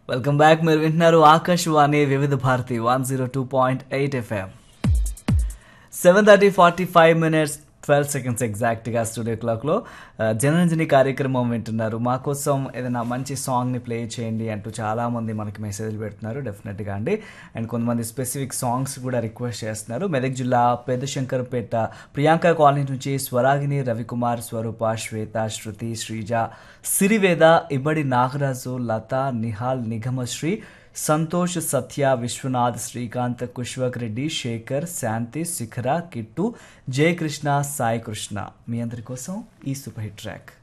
welcome back మీరు వింటున్నారు Akashvani Vividh Bharati one zero two point eight FM seven thirty forty five minutes twelve seconds ఎగ్జాక్ట్గా studio క్లాక్లో జనరంజని కార్యక్రమం వింటున్నారు మా కోసం ఏదైనా మంచి సాంగ్ని ప్లే చేయండి అంటూ చాలామంది మనకి మెసేజ్లు పెడుతున్నారు డెఫినెట్గా అండి అండ్ కొంతమంది స్పెసిఫిక్ సాంగ్స్ కూడా రిక్వెస్ట్ చేస్తున్నారు మెదక్ జిల్లా పెద్దశంకర్పేట ప్రియాంక కాలనీ నుంచి స్వరాగిని రవికుమార్ స్వరూప శ్వేత శృతి శ్రీజ సిరివేద ఇబ్బడి నాగరాజు లత నిహాల్ నిగమశ్రీ సంతోష్ సత్య విశ్వనాథ్ శ్రీకాంత్ కుష్వక్ రెడ్డి శేఖర్ శాంతి శిఖర కిట్టు జయకృష్ణ సాయి కృష్ణ మీ అందరి కోసం ఈ సూపర్ హిట్ ట్రాక్